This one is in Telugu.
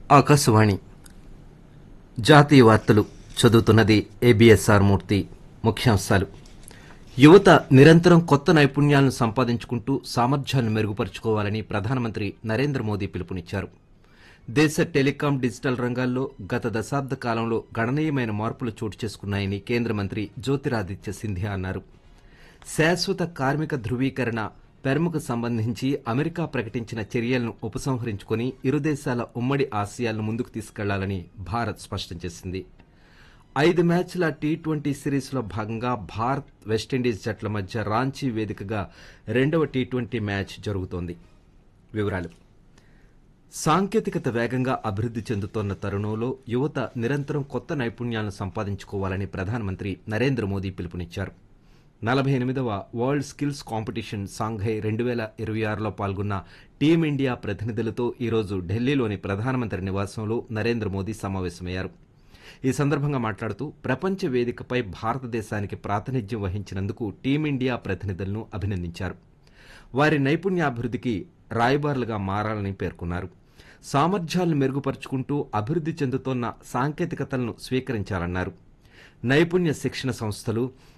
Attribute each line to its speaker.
Speaker 1: ఆకాశవాణి జాతీయ వార్తలు చదువుతున్నది ఏబిఎస్ఆర్ మూర్తి ముఖ్యాంశాలు యువత నిరంతరం కొత్త నైపుణ్యాలను సంపాదించుకుంటూ సామర్థ్యాలను మెరుగుపరుచుకోవాలని ప్రధానమంత్రి నరేంద్ర మోదీ పిలుపునిచ్చారు దేశ టెలికాం డిజిటల్ రంగాల్లో గత దశాబ్ద కాలంలో గణనీయమైన మార్పులు చోటు చేసుకున్నాయని కేంద్ర మంత్రి జ్యోతిరాదిత్య సింధియా అన్నారు శాశ్వత కార్మిక ధృవీకరణ పెర్ముకు సంబంధించి అమెరికా ప్రకటించిన చర్యలను ఉపసంహరించుకుని ఇరు దేశాల ఉమ్మడి ఆశయాలను ముందుకు తీసుకెళ్లాలని భారత్ స్పష్టం చేసింది ఐదు మ్యాచ్ల టీ ట్వంటీ సిరీస్లో భాగంగా భారత్ వెస్టిండీస్ జట్ల మధ్య రాంచీ వేదికగా రెండవ టీ ట్వంటీ మ్యాచ్ జరుగుతోంది వివరాలు సాంకేతికత వేగంగా అభివృద్ది చెందుతోన్న తరుణంలో యువత నిరంతరం కొత్త నైపుణ్యాలను సంపాదించుకోవాలని ప్రధానమంత్రి నరేంద్ర మోదీ పిలుపునిచ్చారు నలభై ఎనిమిదవ వరల్డ్ స్కిల్స్ కాంపిటీషన్ సాంఘై రెండు వేల ఇరవై ఆరులో పాల్గొన్న టీమిండియా ప్రతినిధులతో ఈరోజు ఢిల్లీలోని ప్రధానమంత్రి నివాసంలో నరేంద్ర మోదీ సమావేశమయ్యారు ఈ సందర్భంగా మాట్లాడుతూ ప్రపంచ వేదికపై భారతదేశానికి ప్రాతినిధ్యం వహించినందుకు టీమిండియా ప్రతినిధులను అభినందించారు వారి నైపుణ్యాభివృద్ధికి రాయబారులుగా మారాలని పేర్కొన్నారు సామర్థ్యాలను మెరుగుపరుచుకుంటూ అభివృద్ధి చెందుతోన్న సాంకేతికతలను స్వీకరించాలన్నారు నైపుణ్య శిక్షణ సంస్థలు